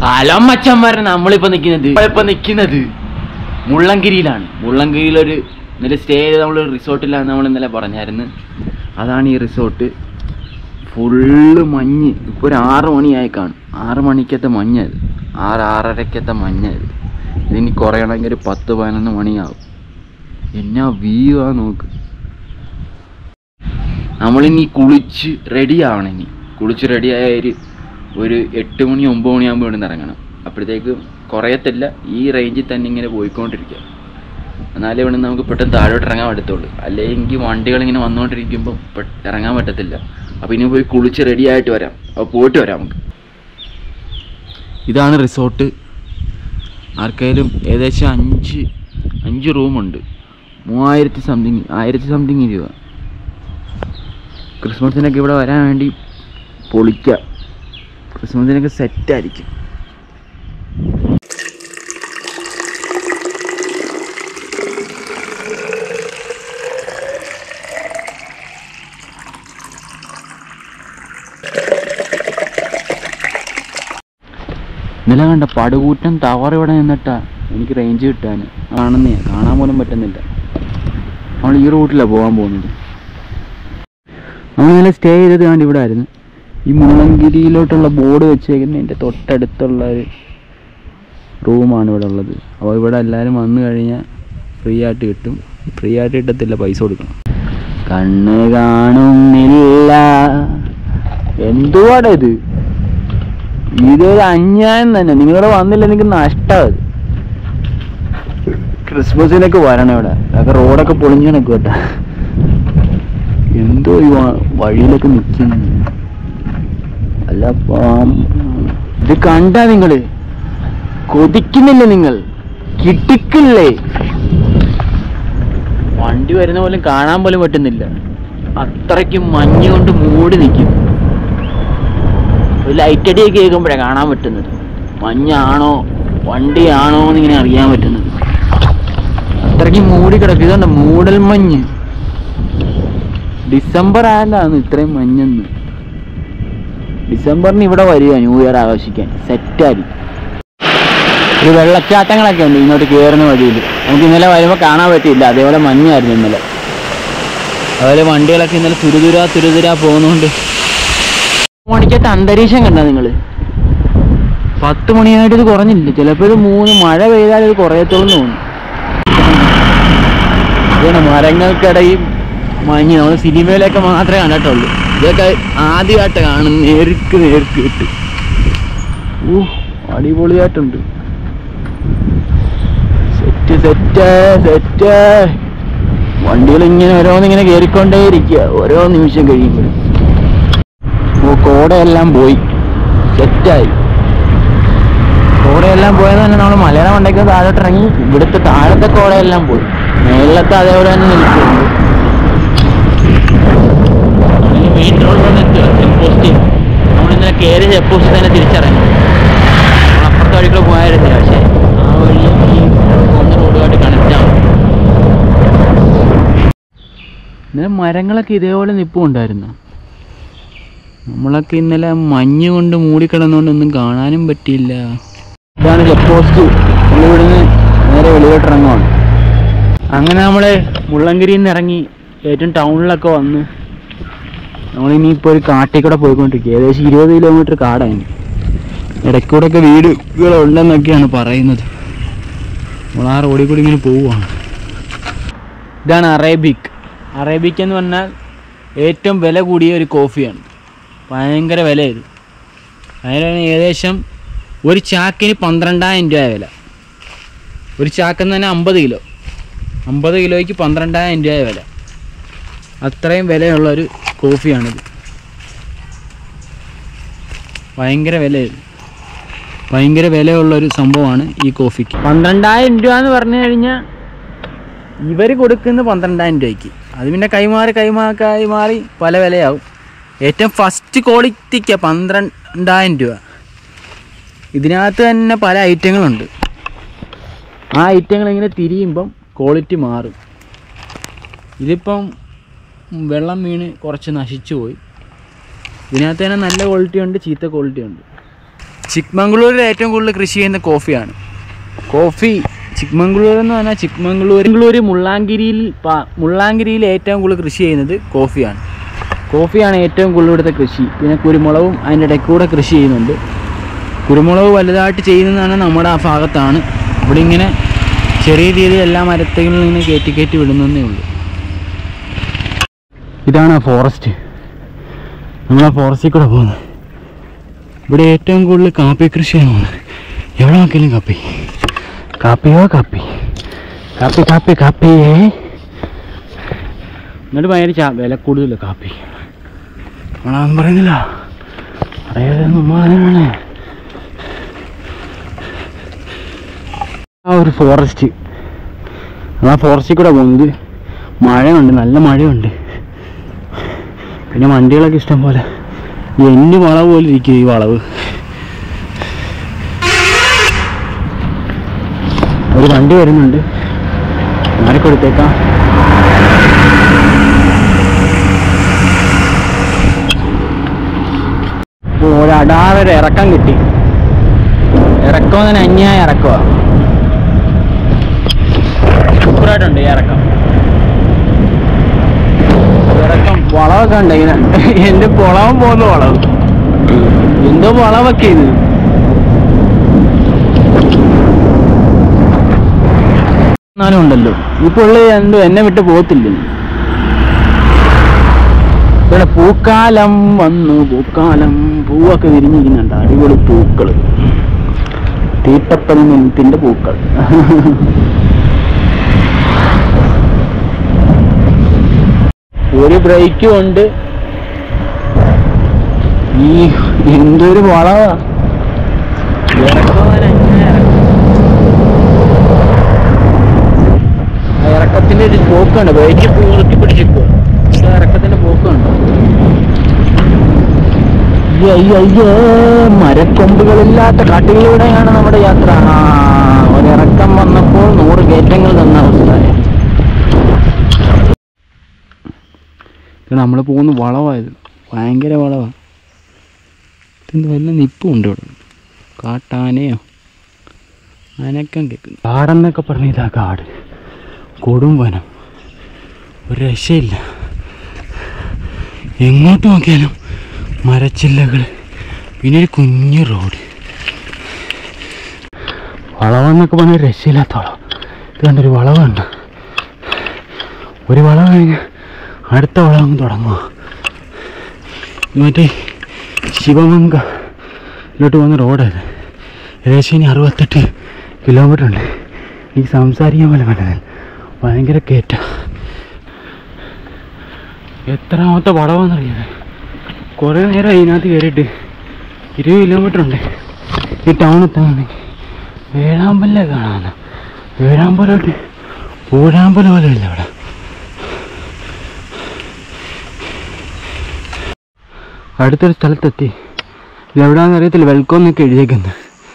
Hello മച്ചന്മാരെ നമ്മളിപ്പോ നിൽക്കുന്നത് നമ്മളിപ്പോ നിൽക്കുന്നത് മുള്ളങ്കിരിയിലാണ് മുള്ളങ്കിരിയിലൊരു ഇന്നലെ സ്റ്റേ ചെയ്ത് നമ്മൾ റിസോർട്ടിലാണ് നമ്മൾ ഇന്നലെ പറഞ്ഞായിരുന്നു അതാണ് ഈ റിസോർട്ട് ഫുള്ള് മഞ്ഞ് ഇപ്പോൾ ഒരു ആറ് മണിയായി കാണും ആറ് മണിക്കത്തെ മഞ്ഞത് ആറ് ആറരക്കത്തെ മഞ്ഞത് ഇതിനി കുറയണമെങ്കിൽ ഒരു പത്ത് പതിനൊന്ന് മണിയാവും എന്നാ വ്യൂ ആ നോക്ക് നമ്മളിനി കുളിച്ച് റെഡി ആവണം ഇനി കുളിച്ച് റെഡിയായ ഒരു ഒരു എട്ട് മണി ഒമ്പത് മണിയാകുമ്പോൾ ഇവിടെ നിന്ന് ഇറങ്ങണം അപ്പോഴത്തേക്ക് കുറയത്തില്ല ഈ റേഞ്ചിൽ തന്നെ ഇങ്ങനെ പോയിക്കൊണ്ടിരിക്കുക എന്നാലേ ഇവിടെ നമുക്ക് പെട്ടെന്ന് താഴോട്ട് ഇറങ്ങാൻ പറ്റത്തുള്ളൂ അല്ലെങ്കിൽ വണ്ടികൾ ഇങ്ങനെ വന്നുകൊണ്ടിരിക്കുമ്പോൾ പെ- ഇറങ്ങാൻ പറ്റത്തില്ല അപ്പോൾ ഇനി പോയി കുളിച്ച് റെഡി ആയിട്ട് വരാം അപ്പോൾ പോയിട്ട് വരാം നമുക്ക് ഇതാണ് റിസോർട്ട് ആർക്കായാലും ഏകദേശം അഞ്ച് അഞ്ച് റൂമുണ്ട് മൂവായിരത്തി സംതിങ് ആയിരത്തി സംതിങ് രൂപ ക്രിസ്മസിനൊക്കെ ഇവിടെ വരാൻ വേണ്ടി പൊളിക്കാം ക്രിസ്മസിനൊക്കെ സെറ്റായിരിക്കും ഇന്നലെ കണ്ട പടുകൂറ്റൻ ടവർ ഇവിടെ നിന്നിട്ടാ എനിക്ക് റേഞ്ച് കിട്ടാൻ കാണുന്നേ കാണാൻ പോലും പറ്റുന്നില്ല നമ്മൾ ഈ റൂട്ടിലാണ് പോകാൻ പോകുന്നത് നമ്മൾ ഇന്നലെ സ്റ്റേ ചെയ്തത് കണ്ട് ഇവിടെ ആയിരുന്നു ഈ മുള്ളങ്കിരിയിലോട്ടുള്ള ബോർഡ് വെച്ചേക്കുന്നതിൻ്റെ തൊട്ടടുത്തുള്ള ഒരു റൂമാണ് ഇവിടെ ഉള്ളത് അപ്പോൾ ഇവിടെ എല്ലാവരും വന്നു കഴിഞ്ഞാൽ ഫ്രീ ആയിട്ട് കിട്ടും ഫ്രീ ആയിട്ട് കിട്ടത്തില്ല പൈസ കൊടുക്കണം കണ്ണ് കാണുന്നില്ല എന്തുവാടാ ഇത് ഇതൊരു അന്യായം തന്നെ നിങ്ങളിവിടെ വന്നില്ല നിങ്ങൾക്ക് നഷ്ടമാത് ക്രിസ്മസിനൊക്കെ വരണം ഇവിടെ അതൊക്കെ റോഡൊക്കെ പൊളിഞ്ഞു കിടക്കും കേട്ടാ എന്തോ ഈ വ- വഴിയിലൊക്കെ നിൽക്കുന്നു അല്ല പാം- ഇത് കണ്ടാ നിങ്ങള് കൊതിക്കുന്നില്ലേ നിങ്ങൾ കിട്ടിക്കില്ലേ വണ്ടി വരുന്ന പോലും കാണാൻ പോലും പറ്റുന്നില്ല അത്രയ്ക്കും മഞ്ഞ് കൊണ്ട് മൂടി നിൽക്കും ഒരു ലൈറ്റ് അടിയൊക്കെ കേൾക്കുമ്പോഴാണ് കാണാൻ പറ്റുന്നത് മഞ്ഞാണോ വണ്ടിയാണോ എന്നിങ്ങനെ അറിയാൻ പറ്റുന്നത് അത്രയ്ക്കും മൂടി കിടക്കും ഇതുണ്ട് മൂടൽ മഞ്ഞ് ഡിസംബർ ആയതാണ് ഇത്രയും മഞ്ഞെന്ന് ഡിസംബറിന് ഇവിടെ വരിക ന്യൂ ഇയർ ആഘോഷിക്കാൻ സെറ്റായി ഒരു വെള്ളച്ചാട്ടങ്ങളൊക്കെ ഉണ്ട് ഇങ്ങോട്ട് കയറുന്ന വഴിയിൽ നമുക്ക് ഇന്നലെ വരുമ്പോൾ കാണാൻ പറ്റിയില്ല അതേപോലെ മഞ്ഞായിരുന്നു ഇന്നലെ അതുപോലെ വണ്ടികളൊക്കെ ഇന്നലെ തുരുതുരാ തുരുതുരാ പോകുന്നോണ്ട് മണിക്കത്തെ അന്തരീക്ഷം കണ്ട നിങ്ങൾ പത്ത് മണിയായിട്ട് ഇത് കുറഞ്ഞില്ല ചിലപ്പോൾ ഇത് മൂന്ന് മഴ പെയ്താൽ ഇത് കുറയത്തോളം തോന്നും ഇതാണ് മരങ്ങൾക്കിടയിൽ മഞ്ഞ് നമ്മൾ സിനിമയിലൊക്കെ മാത്രമേ കണ്ടിട്ടുള്ളൂ ഇതൊക്കെ ആദ്യമായിട്ട് കാണും നേർക്ക് നേർക്ക് കിട്ട് ഊ അടിപൊളിയായിട്ടുണ്ട് സെറ്റ് സെറ്റ് സെറ്റ് വണ്ടികൾ ഇങ്ങനെ ഓരോന്നിങ്ങനെ കയറിക്കൊണ്ടേ ഇരിക്കുക ഓരോ നിമിഷം കഴിയുമ്പോഴും ഓ കോടയെല്ലാം പോയി സെറ്റായി കോടയെല്ലാം പോയെന്ന് തന്നെ നമ്മൾ മലയാളം മണ്ടയ്ക്ക് താഴോട്ട് ഇറങ്ങി ഇവിടുത്തെ താഴത്തെ കോടയെല്ലാം പോയി മേളത്തെ അതേപോലെ തന്നെ നിൽക്കുന്നുണ്ട് മെയിൻ റോഡിലോട്ട് എത്തുക ചെക്ക് പോസ്റ്റ് നമ്മളിന്നലെ കയറി ചെക്ക് പോസ്റ്റ് തന്നെ തിരിച്ചിറങ്ങി നമ്മൾ അപ്പുറത്തെ വഴിക്കൂടെ പോയായിരുന്നില്ല പക്ഷേ ആ വഴി ഈ പോകുന്ന റോഡുമായിട്ട് കണക്റ്റ് ആണ് ഇന്നലെ മരങ്ങളൊക്കെ ഇതേപോലെ നിൽപ്പുണ്ടായിരുന്നു നമ്മളൊക്കെ ഇന്നലെ മഞ്ഞ് കൊണ്ട് മൂടിക്കിടന്നുകൊണ്ട് ഒന്നും കാണാനും പറ്റിയില്ല ഇതാണ് ചെക്ക് പോസ്റ്റ് നമ്മളിവിടുന്ന് നേരെ വെളിയിലോട്ട് ഇറങ്ങുവാണ് അങ്ങനെ നമ്മൾ മുള്ളങ്കരിയിൽ നിന്ന് ഇറങ്ങി ഏറ്റവും ടൗണിലൊക്കെ വന്ന് നമ്മളിനിയിപ്പോൾ ഒരു കാട്ടിൽ കൂടെ പോയിക്കൊണ്ടിരിക്കുക ഏകദേശം ഇരുപത് കിലോമീറ്റർ കാടാണ് ഇടയ്ക്കൂടെയൊക്കെ വീടുകളുണ്ടെന്നൊക്കെയാണ് പറയുന്നത് നമ്മൾ ആ റോഡിൽ കൂടി ഇങ്ങനെ പോവുകയാണ് ഇതാണ് അറേബിക് അറേബിക് എന്ന് പറഞ്ഞാൽ ഏറ്റവും വില കൂടിയ ഒരു കോഫിയാണ് ഭയങ്കര വില ഇത് അതിനാണ് ഏകദേശം ഒരു ചാക്കിന് പന്ത്രണ്ടായിരം രൂപ വില ഒരു ചാക്കെന്ന് തന്നെ അമ്പത് കിലോ അമ്പത് കിലോയ്ക്ക് പന്ത്രണ്ടായിരം രൂപ വില അത്രയും വിലയുള്ള ഒരു കോഫിയാണിത് ഭയങ്കര വില ഇത് ഭയങ്കര വിലയുള്ള ഒരു സംഭവമാണ് ഈ കോഫിക്ക് പന്ത്രണ്ടായിരം രൂപ എന്ന് പറഞ്ഞു കഴിഞ്ഞാൽ ഇവർ കൊടുക്കുന്ന പന്ത്രണ്ടായിരം രൂപയ്ക്ക് അത് പിന്നെ കൈമാറി കൈമാ കൈമാറി പല വിലയാവും ഏറ്റവും ഫസ്റ്റ് ക്വാളിറ്റിക്ക് പന്ത്രണ്ടായിരം രൂപ ഇതിനകത്ത് തന്നെ പല ഐറ്റങ്ങളുണ്ട് ആ ഐറ്റങ്ങൾ ഇങ്ങനെ തിരിയുമ്പം ക്വാളിറ്റി മാറും ഇതിപ്പം വെള്ളം വീണ് കുറച്ച് നശിച്ചു പോയി ഇതിനകത്ത് തന്നെ നല്ല ക്വാളിറ്റി ഉണ്ട് ചീത്ത ക്വാളിറ്റി ഉണ്ട് ചിക്മംഗ്ലൂരിൽ ഏറ്റവും കൂടുതൽ കൃഷി ചെയ്യുന്ന കോഫിയാണ് കോഫി ചിക്മംഗ്ലൂർ എന്ന് പറഞ്ഞാൽ ചിക്മംഗ്ലൂർ ചിക്മംഗ്ലൂർ മുള്ളാങ്കിരിയിൽ പ- മുള്ളാങ്കിരിയിൽ ഏറ്റവും കൂടുതൽ കൃഷി ചെയ്യുന്നത് കോഫിയാണ് കോഫിയാണ് ഏറ്റവും കൂടുതൽ ഇവിടുത്തെ കൃഷി പിന്നെ കുരുമുളകും അതിൻ്റെ ഇടയ്ക്ക് കൂടെ കൃഷി ചെയ്യുന്നുണ്ട് കുരുമുളക് വലുതായിട്ട് ചെയ്യുന്നതാണ് നമ്മുടെ ആ ഭാഗത്താണ് ഇവിടെ ഇങ്ങനെ ചെറിയ രീതിയിൽ എല്ലാ മരത്തകളും ഇങ്ങനെ കയറ്റി കയറ്റി വിടുന്നതേ ഉള്ളൂ ഇതാണ് ആ ഫോറസ്റ്റ് നമ്മൾ ആ ഫോറസ്റ്റിൽ കൂടെ പോകുന്നത് ഇവിടെ ഏറ്റവും കൂടുതൽ കാപ്പി കൃഷിയാണ് പോകുന്നത് എവിടെ നോക്കിയാലും കാപ്പി കാപ്പിയോ കാപ്പി കാപ്പി കാപ്പി കാപ്പിയേ എന്നിട്ട് ഭയങ്കര ചാ വില കൂടുതൽ കാപ്പി നമ്മളതൊന്നും പറയുന്നില്ല അറിയാതെ നമ്മളാണ് ആ ഒരു ഫോറസ്റ്റ് ആ ഫോറസ്റ്റിൽ കൂടെ പോകുന്നത് മഴയുണ്ട് നല്ല മഴയുണ്ട് പിന്നെ വണ്ടികളൊക്കെ ഇഷ്ടം പോലെ എన్ని വളവ് പോലെ ഇരിക്കും ഈ വളവ് ഒരു വണ്ടി വരുന്നുണ്ട് മാറിക്കൊടുത്തേക്കാം ഇപ്പോൾ ഒരു അടാറൊരു ഇറക്കം കിട്ടി ഇറക്കം തന്നെ അന്യായ ഇറക്കമാ സൂപ്പറായിട്ടുണ്ട് ഈ ഇറക്കം ഇറക്കം വളവൊക്കെ ഉണ്ട് ഇങ്ങനെ എന്റെ പൊളവൻ പോകുന്ന വളവ് എന്തോ വളവൊക്കെ ഇത് എന്നാലും ഉണ്ടല്ലോ ഈ പുള്ളി എന്തോ എന്നെ വിട്ട് പോകത്തില്ല ഇവിടെ പൂക്കാലം വന്നു പൂക്കാലം പൂവൊക്കെ വിരിഞ്ഞിരിക്കുന്നുണ്ട് അടിപൊളി പൂക്കള് തീട്ടപ്പൽ മിനിറ്റിന്റെ പൂക്കൾ ഒരു ബ്രേക്കും ഉണ്ട് ഈ എന്തൊരു വളവാ ഇറക്കവാൻ അങ്ങനെ ഇറക്കം. ആ ഇറക്കത്തിന്റെ ഒരു പോക്കുണ്ട് ബ്രേക്ക് പൂർത്തി പിടിച്ചിപ്പോ ഇറക്കത്തിന്റെ പോക്കുണ്ട് അയ്യോ അയ്യോ അയ്യോ മരക്കൊമ്പുകളില്ലാത്ത കാട്ടിലൂടെയാണ് നമ്മുടെ യാത്ര ആ, ഒരിറക്കം വന്നപ്പോൾ നൂറ് കയറ്റങ്ങൾ തന്ന അവസ്ഥയായി നമ്മൾ പോകുന്ന വളവായത് ഭയങ്കര വളവാ ഇതെന്ത് വല്ല നിപ്പുണ്ട് ഇവിടെ കാട്ടാനയോ അനക്കം കേൾക്കുന്നു കാടെന്നൊക്കെ പറഞ്ഞ ഇതാ കാട് കൊടും വനം ഒരു രക്ഷയില്ല എങ്ങോട്ട് നോക്കിയാലും മരച്ചില്ലകൾ പിന്നെ ഒരു കുഞ്ഞു റോഡ് വളവെന്നൊക്കെ പറഞ്ഞ രക്ഷയില്ലാത്ത വളം ഇത് കണ്ടൊരു വളവുണ്ട് ഒരു വളവ് കഴിഞ്ഞ് അടുത്ത വളം അങ്ങ് തുടങ്ങുക ഇത് മറ്റേ ശിവമംഗലോട്ട് പോകുന്ന റോഡായത് ഏകദേശം ഇനി അറുപത്തെട്ട് കിലോമീറ്റർ ഉണ്ട് എനിക്ക് സംസാരിക്കാൻ പോലും പറ്റുന്നില്ല ഭയങ്കര കയറ്റ എത്രാമത്തെ വളവാണെന്നറിയാതെ കുറേ നേരം അതിനകത്ത് കയറിയിട്ട് ഇരുപത് കിലോമീറ്റർ ഉണ്ട് ഈ ടൗൺ എത്താണെങ്കിൽ വേഴാമ്പലേ കാണാമെന്ന് വേഴാമ്പലോട്ട് പൂഴാമ്പലം പോലും ഇല്ല ഇവിടെ അടുത്തൊരു സ്ഥലത്തെത്തി ഇതെവിടാന്ന് അറിയത്തില്ല വെൽക്കം എന്നൊക്കെ എഴുതിയേക്കുന്നത്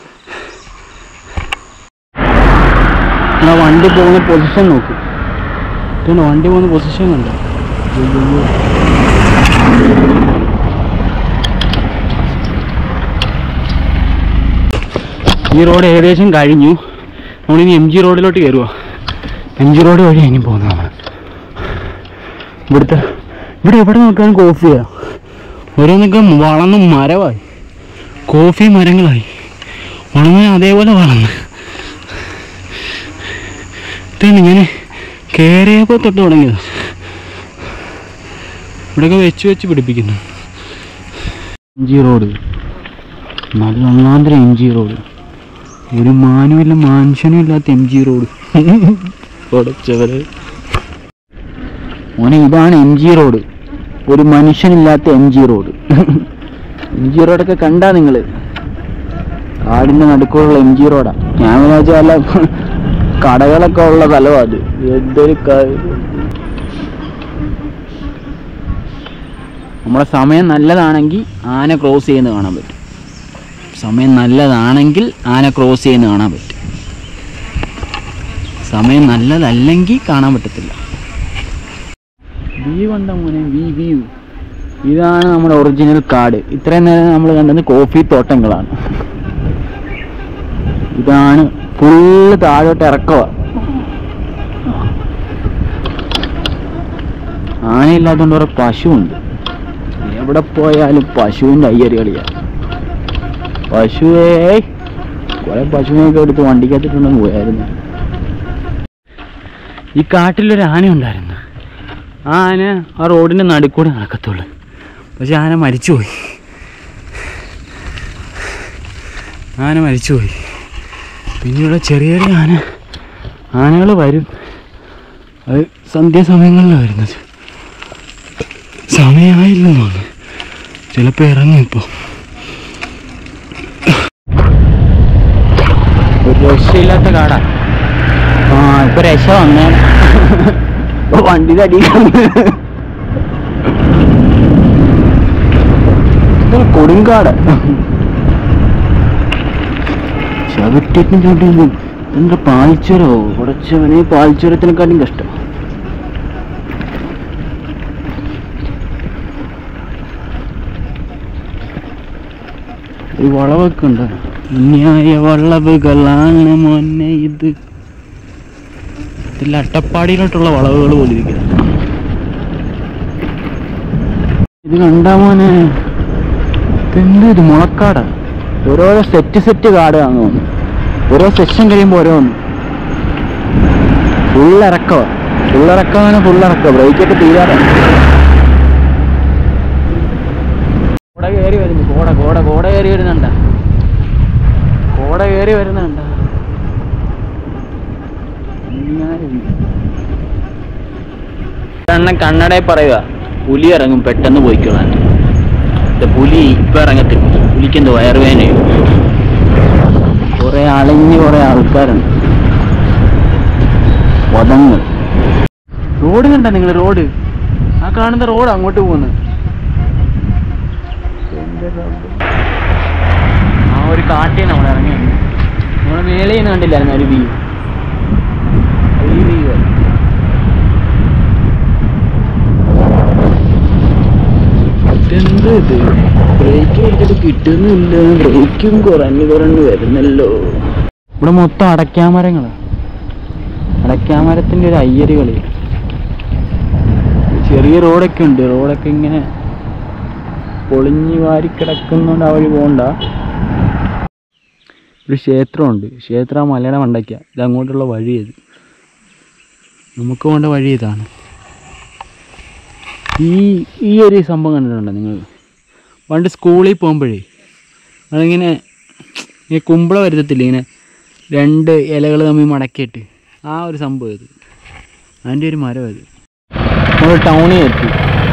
ആ വണ്ടി പോകുന്ന പൊസിഷൻ നോക്കും ഇതുകൊണ്ട് വണ്ടി പോകുന്ന പൊസിഷൻ കണ്ടോ അയ്യോ. ഈ റോഡ് ഏകദേശം കഴിഞ്ഞു നമ്മളിനി എം ജി റോഡിലോട്ട് കയറുക എം ജി റോഡ് വഴി ഇനി പോകുന്നത് നമ്മൾ ഇവിടുത്തെ ഇവിടെ എവിടെ നോക്കാനും കോഫിയാ ഓരോന്നൊക്കെ വളർന്ന് മരമായി കോഫി മരങ്ങളായി ഉണങ്ങാൻ അതേപോലെ വളർന്ന് ഇതാണ് ഇങ്ങനെ കയറിയപ്പോൾ തൊട്ട് തുടങ്ങിയത് ഇവിടെയൊക്കെ വെച്ച് വെച്ച് പിടിപ്പിക്കുന്നു എം ജി റോഡ് നല്ല ഒന്നാന്തരം എം ജി റോഡ് ഒരു മാനുമില്ല മനുഷ്യനും ഇല്ലാത്ത എം ജി റോഡ് പൊടച്ചവര് മോനെ ഇതാണ് എം ജി റോഡ് ഒരു മനുഷ്യനില്ലാത്ത M G road M G റോഡൊക്കെ കണ്ടാ നിങ്ങള് കാടിന്റെ നടുക്കുള്ള എം ജി റോഡാ ഞാൻ വിചാരിച്ച വല്ല കടകളൊക്കെ ഉള്ള സ്ഥലമാ അത് എന്തൊരു കാര്യം നമ്മുടെ സമയം നല്ലതാണെങ്കിൽ ആന ക്രോസ് ചെയ്യുന്നത് കാണാൻ പറ്റും സമയം നല്ലതാണെങ്കിൽ ആന ക്രോസ് ചെയ്യുന്നത് കാണാൻ പറ്റും സമയം നല്ലതല്ലെങ്കിൽ കാണാൻ പറ്റത്തില്ല വ്യൂ കണ്ട മോനെ വി വ്യൂ ഇതാണ് നമ്മുടെ ഒറിജിനൽ കാട് ഇത്രയും നേരം നമ്മൾ കണ്ടത് കോഫി തോട്ടങ്ങളാണ് ഇതാണ് ഫുള്ള് താഴോട്ട് ഇറക്കവ ആനയില്ലാത്തതുകൊണ്ട് കുറെ പശുവുണ്ട് എവിടെ പോയാലും പശുവിൻ്റെ അയ്യറി കളിയാ പശുവേ കുറെ പശുവിനെയൊക്കെ എടുത്ത് വണ്ടിക്കകത്തിട്ടുണ്ടെന്ന് പോയായിരുന്നു ഈ കാട്ടിലൊരു ആന ഉണ്ടായിരുന്നു ആ ആന ആ റോഡിൻ്റെ നടുക്കൂടെ നടക്കത്തുള്ളൂ പക്ഷെ ആന മരിച്ചുപോയി ആന മരിച്ചുപോയി പിന്നെയുള്ള ചെറിയ ചെറിയ ആന ആനകൾ വരും അത് സന്ധ്യാസമയങ്ങളിലാണ് വരുന്നത് സമയമായില്ലെന്ന് തോന്നുന്നു ചിലപ്പോൾ ഇറങ്ങും ഇപ്പോൾ ഒരു രക്ഷയില്ലാത്ത കാടാ ആ ഇപ്പൊ രക്ഷ വന്നേ വണ്ടി തടിയിലാണ് കൊടുങ്കാട് ചവിട്ടിട്ടും ചവിട്ടിട്ടും എന്താ പാൽച്ചുരോ കുറച്ചവനെ പാൽച്ചുരത്തിനെക്കാട്ടും കഷ്ടം ഒരു വളവൊക്കെ ഉണ്ട് അന്യായ വളവുകളാണ് മോനെ ഇത് ഇതിൽ അട്ടപ്പാടിയിലോട്ടുള്ള വളവുകൾ പോലെ ഇരിക്കുന്നത് ഇത് കണ്ടാ മോനെ ഇതെന്ത് ഇത് മുളക്കാടാ ഓരോരോ സെറ്റ് സെറ്റ് കാടാന്ന് തോന്നുന്നു ഓരോ സെക്ഷൻ കഴിയുമ്പോൾ ഓരോന്ന് ഫുൾ ഇറക്കോ ഫുൾ ഇറക്കമാണ് ഫുൾ ഇറക്കോ ബ്രേക്കൊക്കെ തീരാറാണ് കോട കയറി വരുന്നു കോട കോട കോട കയറി വരുന്നുണ്ട കോട കയറി വരുന്നുണ്ട കണ്ണ കണ്ണടയിൽ പറയുക പുലി ഇറങ്ങും പെട്ടെന്ന് പോയിക്കോളാൻ ഇത് പുലി ഇപ്പൊ ഇറങ്ങത്തില്ല പുലിക്ക് എന്ത് വയറുവേനയോ കുറെ അളഞ്ഞ് കുറെ ആൾക്കാരുണ്ട് വധങ്ങൾ റോഡ് കണ്ട നിങ്ങൾ റോഡ് ആ കാണുന്ന റോഡ് അങ്ങോട്ട് പോകുന്നു ആ ഒരു കാട്ടിൽ നമ്മൾ ഇറങ്ങി നമ്മൾ മേലെ നിന്ന് കണ്ടില്ലായിരുന്നു ഒരു വ്യൂ ഈ വ്യൂ ഇതെന്ത് ഇത് ബ്രേക്ക് എടുത്തിട്ട് കിട്ടുന്നില്ല ബ്രേക്കും കുറഞ്ഞു കുറഞ്ഞു വരുന്നല്ലോ ഇവിടെ മൊത്തം അടയ്ക്കാമരങ്ങളാ അടയ്ക്കാമരത്തിന്റെ ഒരു അയ്യര് കളി ചെറിയ റോഡൊക്കെ ഉണ്ട് റോഡൊക്കെ ഇങ്ങനെ പൊളിഞ്ഞു വാരി കിടക്കുന്നോണ്ട് ആ വഴി പോകണ്ട ഒരു ക്ഷേത്രമുണ്ട് ക്ഷേത്രം ആ മലയുടെ മണ്ടയ്ക്ക ഇത് അങ്ങോട്ടുള്ള വഴി ഇത് നമുക്ക് പോകേണ്ട വഴി ഇതാണ് ഈ ഈ ഒരു സംഭവം കണ്ടിട്ടുണ്ടോ നിങ്ങൾ പണ്ട് സ്കൂളിൽ പോകുമ്പോഴേ അതിങ്ങനെ ഈ കുമ്പള വരുത്തത്തില്ല ഇങ്ങനെ രണ്ട് ഇലകൾ തമ്മിൽ മടക്കിയിട്ട് ആ ഒരു സംഭവം ഇത് അതിൻ്റെ ഒരു മരം അത് നമ്മൾ ടൗണിൽ എത്തി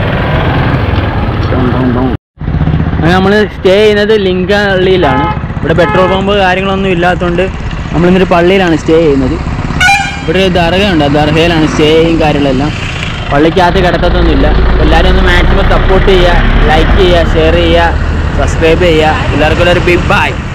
അങ്ങനെ നമ്മൾ സ്റ്റേ ചെയ്യുന്നത് ലിങ്കള്ളിയിലാണ് ഇവിടെ പെട്രോൾ പമ്പ് കാര്യങ്ങളൊന്നും ഇല്ലാത്തതുകൊണ്ട് നമ്മളിന്നൊരു പള്ളിയിലാണ് സ്റ്റേ ചെയ്യുന്നത് ഇവിടെ ഒരു ദർഗയുണ്ട് ആ ദർഗയിലാണ് സ്റ്റേയും കാര്യങ്ങളെല്ലാം പള്ളിക്കകത്ത് കിടക്കത്തൊന്നുമില്ല അപ്പോൾ എല്ലാവരും ഒന്ന് മാക്സിമം സപ്പോർട്ട് ചെയ്യുക ലൈക്ക് ചെയ്യുക ഷെയർ ചെയ്യുക സബ്സ്ക്രൈബ് ചെയ്യുക എല്ലാവർക്കും ഒരു ബിഗ് ബൈ